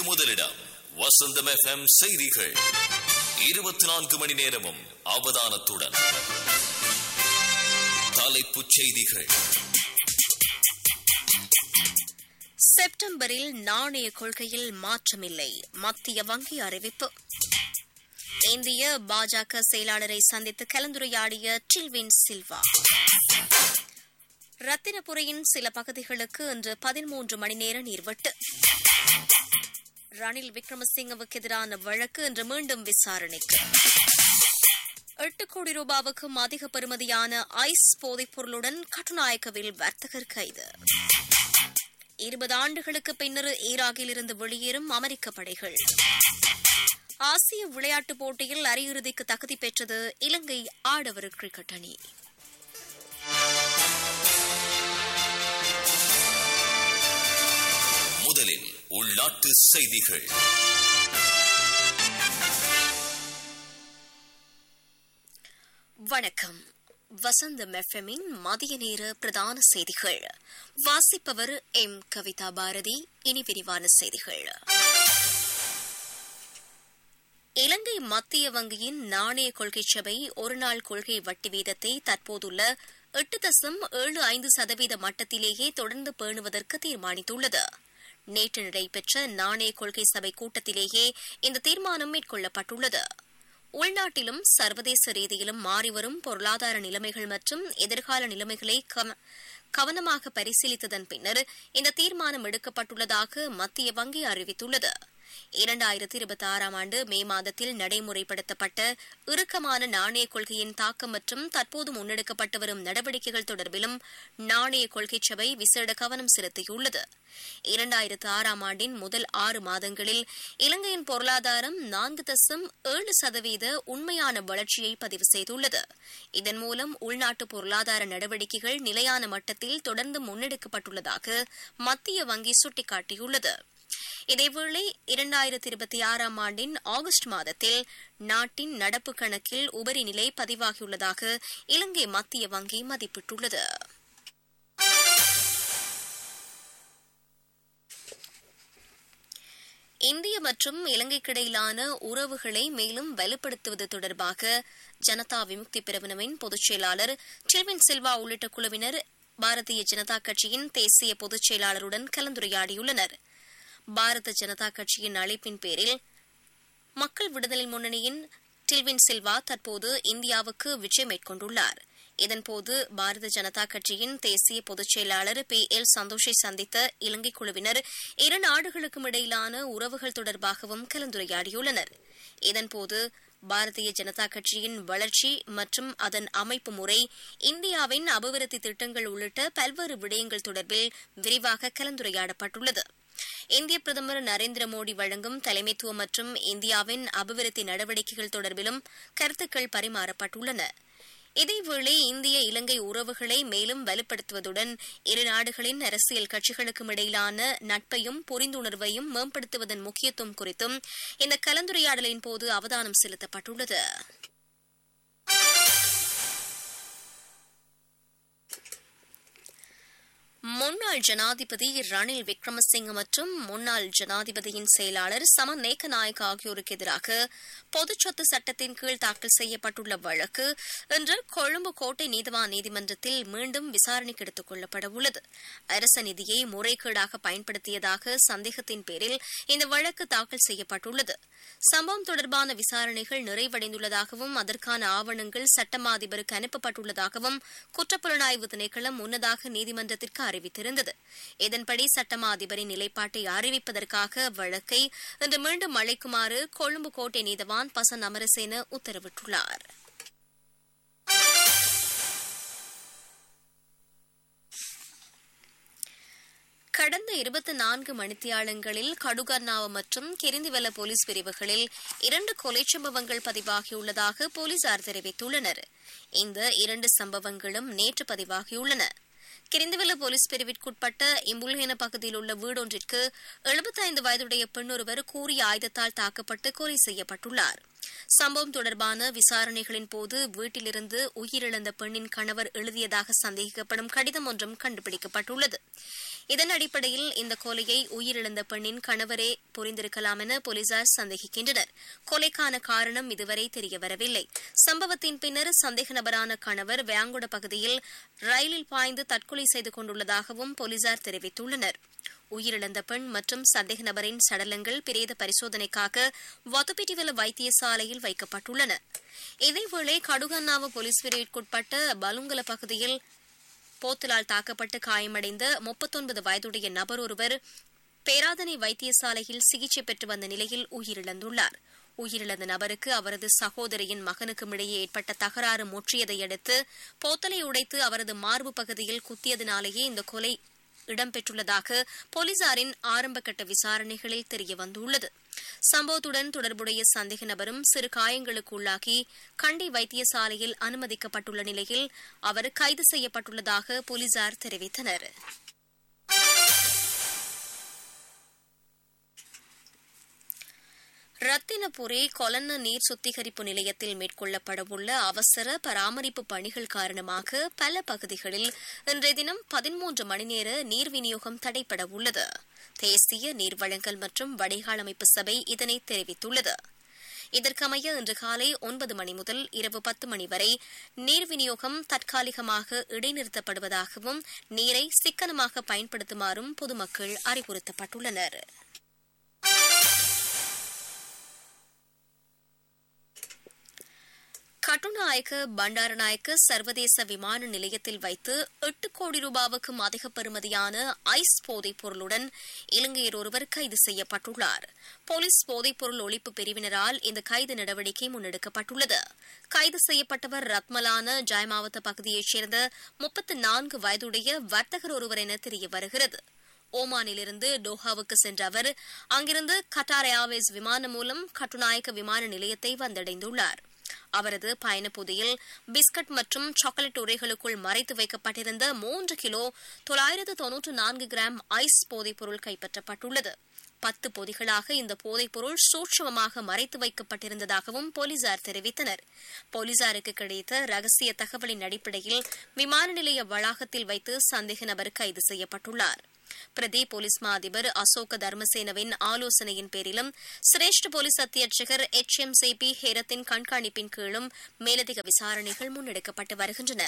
முதலிடம் வசந்தம் எஃப்எம் செய்திகள் இருபத்தி நான்கு மணி நேரமும் அவதானத்துடன் தலைப்புச் செய்திகள் செப்டம்பரில் நாணய கொள்கையில் மாற்றமில்லை மத்திய வங்கி அறிவிப்பு இந்திய பாஜக செயலாளரை சந்தித்து கலந்துரையாடிய டில்வின் சில்வா ரத்தினபுரையின் சில பகுதிகளுக்கு இன்று பதிமூன்று மணி நேர நீர்வெட்டு ரணில் விக்ரமசிங்கவுக்கு எதிரான வழக்கு இன்று மீண்டும் விசாரணைக்கு எட்டு கோடி ரூபாவுக்கும் அதிக பெறுமதியான ஐஸ் போதைப் பொருளுடன் கட்டுநாயக்கவில் வர்த்தகர் கைது இருபது ஆண்டுகளுக்கு பின்னர் ஈராக்கில் இருந்து வெளியேறும் அமெரிக்க படைகள் ஆசிய விளையாட்டுப் போட்டியில் அரையிறுதிக்கு தகுதி பெற்றது இலங்கை ஆடவர் கிரிக்கெட் அணி முதலில் உள்நாட்டு செய்திகள் வணக்கம் வசந்தம் எஃப்எம்மின் மதிய நேர பிரதான செய்திகள் வாசிப்பவர் எம் கவிதா பாரதி இனி விரிவான செய்திகள் இலங்கை மத்திய வங்கியின் நாணய கொள்கை சபை ஒருநாள் கொள்கை வட்டி வீதத்தை தற்போதுள்ள எட்டு தசம் ஏழு ஐந்து சதவீத மட்டத்திலேயே தொடர்ந்து பேணுவதற்கு தீர்மானித்துள்ளது நேற்று நடைபெற்ற நாணய கொள்கை சபை கூட்டத்திலேயே இந்த தீர்மானம் மேற்கொள்ளப்பட்டுள்ளது உள்நாட்டிலும் சர்வதேச ரீதியிலும் மாறிவரும் பொருளாதார நிலைமைகள் மற்றும் எதிர்கால நிலைமைகளை கவனமாக பரிசீலித்ததன் பின்னர் இந்த தீர்மானம் எடுக்கப்பட்டுள்ளதாக மத்திய வங்கி அறிவித்துள்ளது இரண்டாயிரத்தி இருபத்தி ஆறாம் ஆண்டு மே மாதத்தில் நடைமுறைப்படுத்தப்பட்ட இறுக்கமான நாணய கொள்கையின் தாக்கம் மற்றும் தற்போது முன்னெடுக்கப்பட்டு வரும் நடவடிக்கைகள் தொடர்பிலும் நாணய கொள்கை சபை விசேட கவனம் செலுத்தியுள்ளது இரண்டாயிரத்து ஆறாம் ஆண்டின் முதல் ஆறு மாதங்களில் இலங்கையின் பொருளாதாரம் நான்கு தசம் ஏழு சதவீத உண்மையான வளர்ச்சியை பதிவு செய்துள்ளது இதன் மூலம் உள்நாட்டு பொருளாதார நடவடிக்கைகள் நிலையான மட்டத்தில் தொடர்ந்து முன்னெடுக்கப்பட்டுள்ளதாக மத்திய வங்கி சுட்டிக்காட்டியுள்ளது இதேவேளை இரண்டாயிரத்தி இருபத்தி ஆறாம் ஆண்டின் ஆகஸ்ட் மாதத்தில் நாட்டின் நடப்பு கணக்கில் உபரி நிலை பதிவாகியுள்ளதாக இலங்கை மத்திய வங்கி மதிப்பிட்டுள்ளது இந்திய மற்றும் இலங்கைக்கிடையிலான உறவுகளை மேலும் வலுப்படுத்துவது தொடர்பாக ஜனதா விமுக்தி பிரிவினவின் பொதுச் செயலாளர் டில்வின் சில்வா உள்ளிட்ட குழுவினர் பாரதிய ஜனதா கட்சியின் தேசிய பொதுச் செயலாளருடன் கலந்துரையாடியுள்ளனா் பாரத ஜனதா கட்சியின் அழைப்பின் பேரில் மக்கள் விடுதலை முன்னணியின் டில்வின் சில்வா தற்போது இந்தியாவுக்கு விஜயம் மேற்கொண்டுள்ளார் இதன்போது பாரத ஜனதா கட்சியின் தேசிய பொதுச் செயலாளர் பி எல் சந்தோஷை சந்தித்த இலங்கை குழுவினர் இரு நாடுகளுக்கும் இடையிலான உறவுகள் தொடர்பாகவும் கலந்துரையாடியுள்ளனர் இதன்போது பாரதிய ஜனதா கட்சியின் வளர்ச்சி மற்றும் அதன் அமைப்பு முறை இந்தியாவின் அபிவிருத்தி திட்டங்கள் உள்ளிட்ட பல்வேறு விடயங்கள் தொடர்பில் விரிவாக கலந்துரையாடப்பட்டுள்ளது இந்திய பிரதமர் நரேந்திர மோடி வழங்கும் தலைமைத்துவம் மற்றும் இந்தியாவின் அபிவிருத்தி நடவடிக்கைகள் தொடர்பிலும் கருத்துக்கள் பரிமாறப்பட்டுள்ளன இதேவேளை இந்திய இலங்கை உறவுகளை மேலும் வலுப்படுத்துவதுடன் இரு நாடுகளின் அரசியல் கட்சிகளுக்கும் இடையிலான நட்பையும் புரிந்துணர்வையும் மேம்படுத்துவதன் முக்கியத்துவம் குறித்தும் இந்த கலந்துரையாடலின் போது அவதானம் செலுத்தப்பட்டுள்ளது முன்னாள் ஜனாதிபதி ரணில் விக்ரமசிங்க மற்றும் முன்னாள் ஜனாதிபதியின் செயலாளர் சமன் நேக்கநாயக் ஆகியோருக்கு எதிராக பொதுச்சொத்து சட்டத்தின் கீழ் தாக்கல் செய்யப்பட்டுள்ள வழக்கு இன்று கொழும்பு கோட்டை நீதிவான் நீதிமன்றத்தில் மீண்டும் விசாரணைக்கு எடுத்துக் கொள்ளப்பட உள்ளது அரச நிதியை முறைகேடாக பயன்படுத்தியதாக சந்தேகத்தின் பேரில் இந்த வழக்கு தாக்கல் செய்யப்பட்டுள்ளது சம்பவம் தொடர்பான விசாரணைகள் நிறைவடைந்துள்ளதாகவும் அதற்கான ஆவணங்கள் சட்டமா அதிபருக்கு அனுப்பப்பட்டுள்ளதாகவும் குற்றப்புலனாய்வு திணைக்களம் முன்னதாக நீதிமன்றத்திற்கு அறிவித்திருந்தது இதன்படி சட்டமா அதிபரின் நிலைப்பாட்டை அறிவிப்பதற்காக வழக்கை இன்று மீண்டும் அழைக்குமாறு கொழும்பு கோட்டை நீதவான் பசன் அமரசேன உத்தரவிட்டுள்ளார் கடந்த இருபத்தி நான்கு மணித்தியாலங்களில் கடுகர்னாவ மற்றும் கிரிந்திவல போலீஸ் பிரிவுகளில் இரண்டு கொலை சம்பவங்கள் பதிவாகியுள்ளதாக போலீசார் தெரிவித்துள்ளனர் இந்த இரண்டு சம்பவங்களும் நேற்று பதிவாகியுள்ளன கிரிந்துவெல்ல போலீஸ் பிரிவிற்குட்பட்ட இம்புல்ஹேன பகுதியில் உள்ள வீடொன்றிற்கு எழுபத்தைந்து வயதுடைய பெண் ஒருவர் கூறிய ஆயுதத்தால் தாக்கப்பட்டு கொலை செய்யப்பட்டுள்ளார் சம்பவம் தொடர்பான விசாரணைகளின் போது வீட்டிலிருந்து உயிரிழந்த பெண்ணின் கணவர் எழுதியதாக சந்தேகிக்கப்படும் கடிதம் ஒன்றும் கண்டுபிடிக்கப்பட்டுள்ளது இதன் அடிப்படையில் இந்த கொலையை உயிரிழந்த பெண்ணின் கணவரே புரிந்திருக்கலாம் என போலீசார் சந்தேகிக்கின்றனர் கொலைக்கான காரணம் இதுவரை தெரியவரவில்லை சம்பவத்தின் பின்னர் சந்தேக நபரான கணவர் வேங்குட பகுதியில் ரயிலில் பாய்ந்து தற்கொலை செய்து கொண்டுள்ளதாகவும் போலீசார் தெரிவித்துள்ளனர் உயிரிழந்த பெண் மற்றும் சந்தேக நபரின் சடலங்கள் பிரேத பரிசோதனைக்காக வத்துப்பிட்டிவல வைத்தியசாலையில் வைக்கப்பட்டுள்ளன இதேவேளை கடுகன்னாவ போலீஸ் பிரிவிற்குட்பட்ட பலுங்கல பகுதியில் போத்தலால் தாக்கப்பட்டு காயமடைந்த முப்பத்தொன்பது வயதுடைய நபர் ஒருவர் பேராதனை வைத்தியசாலையில் சிகிச்சை பெற்று வந்த நிலையில் உயிரிழந்துள்ளார் உயிரிழந்த நபருக்கு அவரது சகோதரியின் மகனுக்கும் இடையே ஏற்பட்ட தகராறு முற்றியதை அடுத்து போத்தலை உடைத்து அவரது மார்பு பகுதியில் குத்தியதினாலேயே இந்த கொலை இடம்பெற்றுள்ளதாக போலீசாரின் ஆரம்பகட்ட விசாரணைகளில் தெரியவந்துள்ளது சம்பவத்துடன் தொடர்புடைய சந்தேக நபரும் சிறு காயங்களுக்கு உள்ளாகி கண்டி வைத்தியசாலையில் அனுமதிக்கப்பட்டுள்ள நிலையில் அவர் கைது செய்யப்பட்டுள்ளதாக போலீசார் தெரிவித்தனர் ரத்தினபுரி கொலன்ன நீர் சுத்திகரிப்பு நிலையத்தில் மேற்கொள்ளப்படவுள்ள அவசர பராமரிப்பு பணிகள் காரணமாக பல பகுதிகளில் இன்றைய தினம் பதிமூன்று மணி நேர நீர் விநியோகம் தடைப்பட உள்ளது தேசிய நீர் வழங்கல் மற்றும் வடிகால் அமைப்பு சபை இதனை தெரிவித்துள்ளது இதற்கமைய இன்று காலை ஒன்பது மணி முதல் இரவு பத்து மணி வரை நீர் விநியோகம் தற்காலிகமாக இடைநிறுத்தப்படுவதாகவும் நீரை சிக்கனமாக பயன்படுத்துமாறும் பொதுமக்கள் அறிவுறுத்தப்பட்டுள்ளனா் கட்டுநாயக்க பண்டாரநாயக்க சர்வதேச விமான நிலையத்தில் வைத்து எட்டு கோடி ரூபாவுக்கும் அதிக பெறுமதியான ஐஸ் போதைப் பொருளுடன் இலங்கையர் ஒருவர் கைது செய்யப்பட்டுள்ளார் போலீஸ் போதைப் பொருள் ஒழிப்பு பிரிவினரால் இந்த கைது நடவடிக்கை முன்னெடுக்கப்பட்டுள்ளது கைது செய்யப்பட்டவர் ரத்மலான ஜயமாவத்த பகுதியைச் சேர்ந்த முப்பத்து நான்கு வயதுடைய வர்த்தகர் ஒருவர் என தெரிய வருகிறது ஓமானிலிருந்து டோஹாவுக்கு சென்ற அவர் அங்கிருந்து கட்டார் ஏர்வேஸ் விமானம் மூலம் கட்டுநாயக்க விமான நிலையத்தை வந்தடைந்துள்ளார் அவரது பயணப்பொதியில் பிஸ்கட் மற்றும் சாக்லேட் உரைகளுக்குள் மறைத்து வைக்கப்பட்டிருந்த மூன்று கிலோ தொள்ளாயிரத்து தொன்னூற்று நான்கு கிராம் ஐஸ் போதைப்பொருள் கைப்பற்றப்பட்டுள்ளது பத்து பொதிகளாக இந்த போதைப்பொருள் சூட்சமமாக மறைத்து வைக்கப்பட்டிருந்ததாகவும் போலீசார் தெரிவித்தனர் போலீசாருக்கு கிடைத்த ரகசிய தகவலின் அடிப்படையில் விமான நிலைய வளாகத்தில் வைத்து சந்தேக நபர் கைது செய்யப்பட்டுள்ளார் பிரதி போலீஸ் மா அதிபர் அசோக தர்மசேனவின் ஆலோசனையின் பேரிலும் சிரேஷ்ட போலீஸ் அத்தியட்சகர் எச் எம் சி பி ஹேரத்தின் கண்காணிப்பின் கீழும் மேலதிக விசாரணைகள் முன்னெடுக்கப்பட்டு வருகின்றன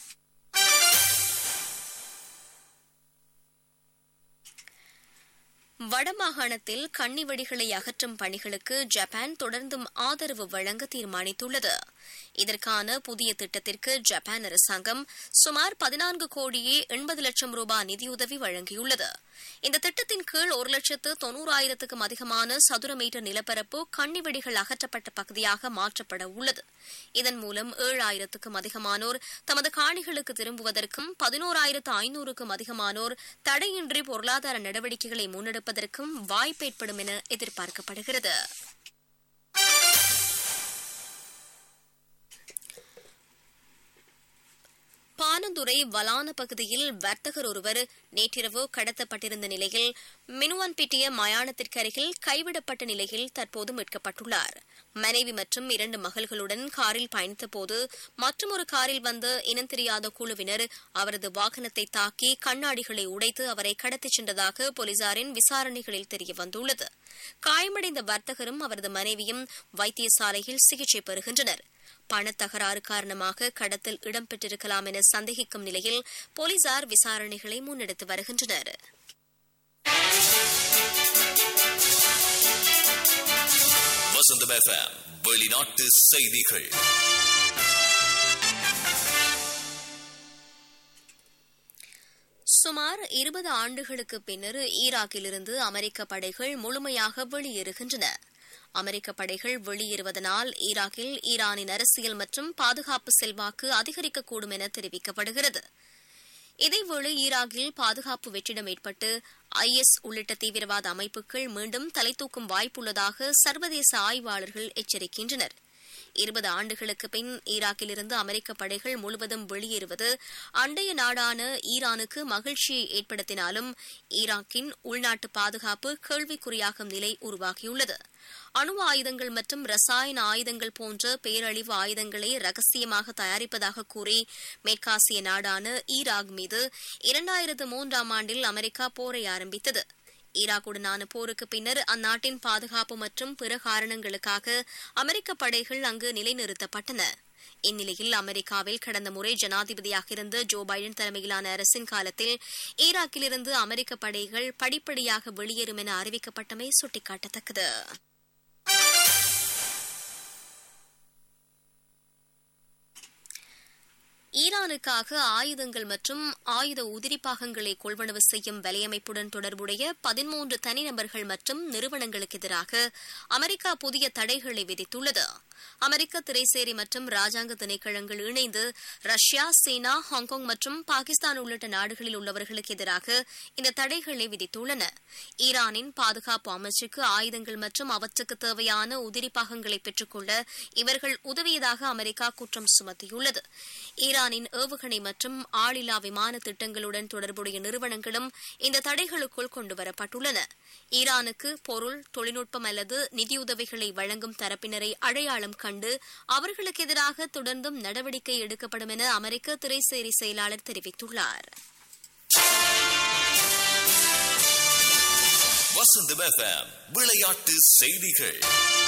வடமாகாணத்தில் கன்னிவெடிகளை அகற்றும் பணிகளுக்கு ஜப்பான் தொடர்ந்தும் ஆதரவு வழங்க தீர்மானித்துள்ளது இதற்கான புதிய திட்டத்திற்கு ஜப்பான் அரசாங்கம் சுமார் பதினான்கு கோடியே எண்பது லட்சம் ரூபாய் நிதியுதவி வழங்கியுள்ளது இந்த திட்டத்தின் கீழ் ஒரு லட்சத்து தொன்னூறாயிரத்துக்கும் அதிகமான சதுர மீட்டர் நிலப்பரப்பு கன்னிவெடிகள் அகற்றப்பட்ட பகுதியாக மாற்றப்பட உள்ளது இதன் மூலம் ஏழாயிரத்துக்கும் அதிகமானோர் தமது காணிகளுக்கு திரும்புவதற்கும் பதினோராயிரத்து ஐநூறுக்கும் அதிகமானோர் தடையின்றி பொருளாதார நடவடிக்கைகளை முன்னெடுப்பதற்கும் வாய்ப்பு ஏற்படும் என எதிர்பார்க்கப்படுகிறது பானந்துறை வலான பகுதியில் வர்த்தகர் ஒருவர் நேற்றிரவு கடத்தப்பட்டிருந்த நிலையில் மினுவான்பிட்டிய மயானத்திற்கு அருகில் கைவிடப்பட்ட நிலையில் தற்போது மீட்கப்பட்டுள்ளார் மனைவி மற்றும் இரண்டு மகள்களுடன் காரில் பயணித்தபோது மற்றொரு காரில் வந்த இனம் தெரியாத குழுவினர் அவரது வாகனத்தை தாக்கி கண்ணாடிகளை உடைத்து அவரை கடத்திச் சென்றதாக போலீசாரின் விசாரணைகளில் தெரியவந்துள்ளது காயமடைந்த வர்த்தகரும் அவரது மனைவியும் வைத்தியசாலையில் சிகிச்சை பெறுகின்றனர் பணத்தகராறு காரணமாக கடத்தல் இடம்பெற்றிருக்கலாம் என சந்தேகிக்கும் நிலையில் போலீசார் விசாரணைகளை முன்னெடுத்து வருகின்றனர் வசந்தம் எஃப்எம் வெளிநாட்டு செய்திகள் சுமார் இருபது ஆண்டுகளுக்கு பின்னர் ஈராக்கிலிருந்து அமெரிக்க படைகள் முழுமையாக வெளியேறுகின்றன அமெரிக்க படைகள் வெளியேறுவதனால் ஈராக்கில் ஈரானின் அரசியல் மற்றும் பாதுகாப்பு செல்வாக்கு அதிகரிக்கக்கூடும் என தெரிவிக்கப்படுகிறது இதேவேளை ஈராக்கில் பாதுகாப்பு வெற்றிடம் ஏற்பட்டு ஐஎஸ் உள்ளிட்ட தீவிரவாத அமைப்புகள் மீண்டும் தலைத்தூக்கும் வாய்ப்புள்ளதாக சர்வதேச ஆய்வாளர்கள் எச்சரிக்கின்றனர் இருபது ஆண்டுகளுக்கு பின் ஈராக்கிலிருந்து அமெரிக்க படைகள் முழுவதும் வெளியேறுவது அண்டைய நாடான ஈரானுக்கு மகிழ்ச்சியை ஏற்படுத்தினாலும் ஈராக்கின் உள்நாட்டு பாதுகாப்பு கேள்விக்குறியாகும் நிலை உருவாகியுள்ளது அணு ஆயுதங்கள் மற்றும் ரசாயன ஆயுதங்கள் போன்ற பேரழிவு ஆயுதங்களை ரகசியமாக தயாரிப்பதாக கூறி மேற்காசிய நாடான ஈராக் மீது இரண்டாயிரத்து மூன்றாம் ஆண்டில் அமெரிக்கா போரை ஆரம்பித்தது ஈராக்குடனான போருக்கு பின்னர் அந்நாட்டின் பாதுகாப்பு மற்றும் பிற காரணங்களுக்காக அமெரிக்க படைகள் அங்கு நிலைநிறுத்தப்பட்டன இந்நிலையில் அமெரிக்காவில் கடந்த முறை ஜனாதிபதியாக இருந்த ஜோ பைடன் தலைமையிலான அரசின் காலத்தில் ஈராக்கிலிருந்து அமெரிக்க படைகள் படிப்படியாக வெளியேறும் என அறிவிக்கப்பட்டமை சுட்டிக்காட்டத்தக்கது ஈரானுக்காக ஆயுதங்கள் மற்றும் ஆயுத உதிரி பாகங்களை கொள்வனவு செய்யும் வலையமைப்புடன் தொடர்புடைய பதிமூன்று தனிநபர்கள் மற்றும் நிறுவனங்களுக்கு எதிராக அமெரிக்கா புதிய தடைகளை விதித்துள்ளது அமெரிக்க திரைசேரி மற்றும் ராஜாங்க திணைக்களங்கள் இணைந்து ரஷ்யா சீனா ஹாங்காங் மற்றும் பாகிஸ்தான் உள்ளிட்ட நாடுகளில் உள்ளவர்களுக்கு எதிராக இந்த தடைகளை விதித்துள்ளன ஈரானின் பாதுகாப்பு அமைச்சுக்கு ஆயுதங்கள் மற்றும் அவற்றுக்கு தேவையான உதிரி பாகங்களை பெற்றுக்கொள்ள இவர்கள் உதவியதாக அமெரிக்கா குற்றம் சுமத்தியுள்ளது ஈரானின் ஏவுகணை மற்றும் ஆளில்லா விமான திட்டங்களுடன் தொடர்புடைய நிறுவனங்களும் இந்த தடைகளுக்குள் கொண்டுவரப்பட்டுள்ளன ஈரானுக்கு பொருள் தொழில்நுட்பம் அல்லது நிதியுதவிகளை வழங்கும் தரப்பினரை அடையாளம் கண்டு அவர்களுக்கு எதிராக தொடர்ந்தும் நடவடிக்கை எடுக்கப்படும் என அமெரிக்க திரைசேரி செயலாளர் தெரிவித்துள்ளார் வசந்தம் எஃப்எம் விளையாட்டு செய்திகள்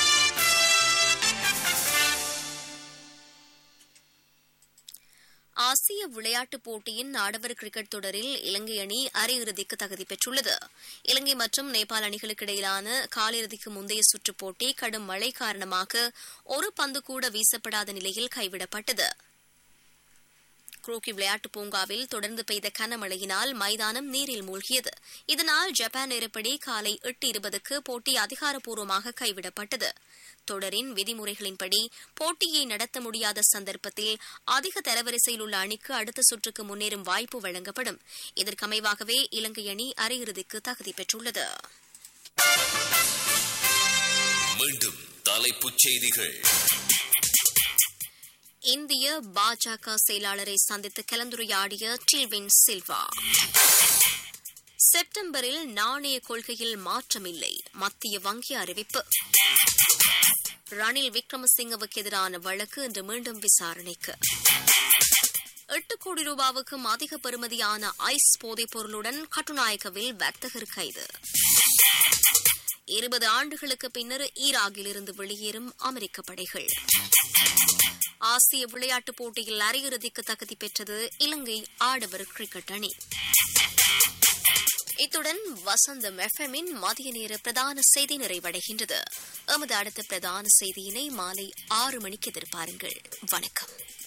ஆசிய விளையாட்டுப் போட்டியின் ஆடவர் கிரிக்கெட் தொடரில் இலங்கை அணி அரையிறுதிக்கு தகுதி பெற்றுள்ளது இலங்கை மற்றும் நேபாள் அணிகளுக்கு இடையிலான காலிறுதிக்கு முந்தைய சுற்றுப் போட்டி கடும் மழை காரணமாக ஒரு பந்து கூட வீசப்படாத நிலையில் கைவிடப்பட்டது குரோக்கி விளையாட்டுப் பூங்காவில் தொடர்ந்து பெய்த கனமழையினால் மைதானம் நீரில் மூழ்கியது இதனால் ஜப்பான் நேரப்படி காலை எட்டு இருபதுக்கு போட்டி அதிகாரப்பூர்வமாக கைவிடப்பட்டது தொடரின் விதிமுறைகளின்படி போட்டியை நடத்த முடியாத சந்தர்ப்பத்தில் அதிக தரவரிசையில் உள்ள அணிக்கு அடுத்த சுற்றுக்கு முன்னேறும் வாய்ப்பு வழங்கப்படும் இதற்கமைவாகவே இலங்கை அணி அரையிறுதிக்கு தகுதி பெற்றுள்ளது மீண்டும் தலைப்புச் செய்திகள் இந்திய பாஜக செயலாளரை சந்தித்து கலந்துரையாடிய டில்வின் சில்வா செப்டம்பரில் நாணய கொள்கையில் மாற்றமில்லை மத்திய வங்கி அறிவிப்பு ரணில் விக்ரமசிங்கவுக்கு எதிரான வழக்கு இன்று மீண்டும் விசாரணைக்கு எட்டு கோடி ரூபாவுக்கும் அதிக பெறுமதியான ஐஸ் போதைப் பொருளுடன் கட்டுநாயக்கவில் வர்த்தகர் கைது இருபது ஆண்டுகளுக்கு பின்னர் ஈராக்கிலிருந்து வெளியேறும் அமெரிக்க படைகள் ஆசிய விளையாட்டுப் போட்டியில் அரையிறுதிக்கு தகுதி பெற்றது இலங்கை ஆடவர் கிரிக்கெட் அணி இத்துடன் வசந்தம் எஃப்எம்மின் மதிய நேர பிரதான செய்தி நிறைவடைகின்றது எமது அடுத்த பிரதான செய்தியினை மாலை ஆறு மணிக்கு எதிர்பாருங்கள் வணக்கம்